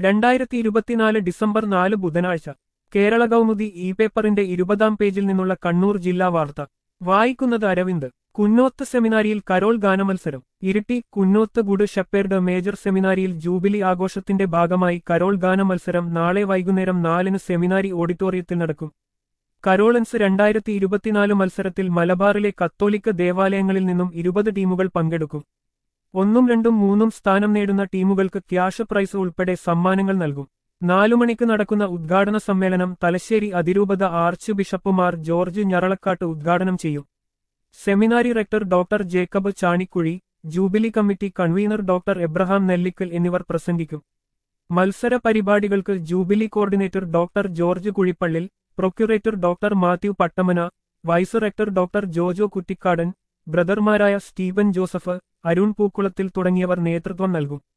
രണ്ടായിരത്തി ഇരുപത്തിനാല് ഡിസംബർ നാല് ബുധനാഴ്ച കേരള കൗമുദി ഇ പേപ്പറിന്റെ ഇരുപതാം പേജിൽ നിന്നുള്ള കണ്ണൂർ ജില്ലാ വാർത്ത വായിക്കുന്നത് അരവിന്ദ് കുന്നോത്ത് സെമിനാരിയിൽ കരോൾ ഗാനമത്സരം Iritty Kunnoth Good Shepherd major സെമിനാരിയിൽ ജൂബിലി ആഘോഷത്തിന്റെ ഭാഗമായി കരോൾ ഗാനമത്സരം നാളെ വൈകുന്നേരം നാലിന് സെമിനാരി ഓഡിറ്റോറിയത്തിൽ നടക്കും കരോളൻസ് രണ്ടായിരത്തി ഇരുപത്തിനാല് മത്സരത്തിൽ മലബാറിലെ കത്തോലിക്ക ദേവാലയങ്ങളിൽ നിന്നും ഇരുപത് ടീമുകൾ പങ്കെടുക്കും ഒന്നും രണ്ടും മൂന്നും സ്ഥാനം നേടുന്ന ടീമുകൾക്ക് ക്യാഷ് പ്രൈസ് ഉൾപ്പെടെ സമ്മാനങ്ങൾ നൽകും നാലു മണിക്ക് നടക്കുന്ന ഉദ്ഘാടന സമ്മേളനം തലശ്ശേരി അതിരൂപത ആർച്ച് ബിഷപ്പുമാർ ജോർജ് ഞറളക്കാട്ട് ഉദ്ഘാടനം ചെയ്യും seminary rector doctor Jacob Chanikuzhi jubilee committee convener doctor Abraham Nellickal എന്നിവർ പ്രസംഗിക്കും മത്സര പരിപാടികൾക്ക് jubilee coordinator doctor George Kuzhippallil procurator doctor Mathew Pattamana vice rector doctor Jojo Kuttikkadan ബ്രദർമാരായ സ്റ്റീവൻ ജോസഫ് അരുൺ പൂക്കുളത്തിൽ തുടങ്ങിയവർ നേതൃത്വം നൽകും